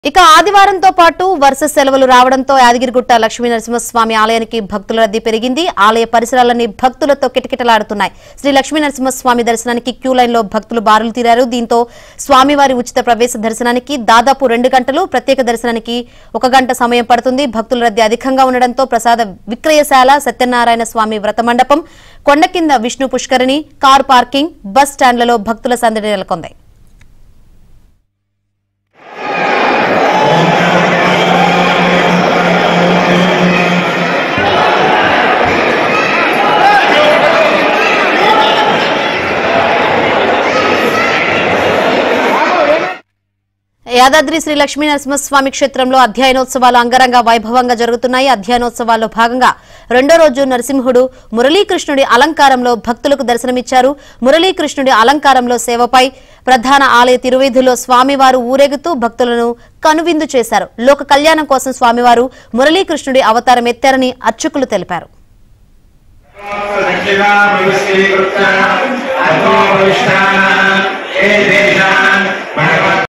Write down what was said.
ఇక ఆదివారంతో పాటు వరుస సెలవులు రావడంతో యాదగిరిగుట్ట లక్ష్మీ నరసింహస్వామి ఆలయానికి భక్తుల రద్దీ పెరిగింది ఆలయ పరిసరాలన్నీ భక్తులతో కిటకిటలాడుతున్నాయి శ్రీ లక్ష్మీ నరసింహస్వామి దర్శనానికి క్యూ లైన్ లో భక్తులు బారులు తీరారు దీంతో స్వామివారి ఉచిత ప్రవేశ దర్శనానికి దాదాపు రెండు గంటలు ప్రత్యేక దర్శనానికి ఒక గంట సమయం పడుతుంది భక్తుల రద్దీ అధికంగా ఉండడంతో ప్రసాద విక్రయశాల సత్యనారాయణ స్వామి వ్రత మండపం కొండ కింద విష్ణు పుష్కరిణి కార్ పార్కింగ్ బస్ స్టాండ్లలో భక్తుల సందడి నెలకొంది యాదాద్రి శ్రీ లక్ష్మీ నరసింహస్వామి క్షేత్రంలో అధ్యయనోత్సవాలు అంగరంగ వైభవంగా జరుగుతున్నాయి అధ్యయనోత్సవాల్లో భాగంగా రెండో రోజు నరసింహుడు మురళీకృష్ణుడి అలంకారంలో భక్తులకు దర్శనమిచ్చారు మురళీకృష్ణుడి అలంకారంలో సేవపై ప్రధాన ఆలయ తిరువీధిలో స్వామివారు ఊరేగుతూ భక్తులను కనువిందు చేశారు లోక కళ్యాణం కోసం స్వామివారు మురళీకృష్ణుడి అవతారం ఎత్తారని అర్చకులు తెలిపారు దక్షిణామృగస్వీకృత్య అథో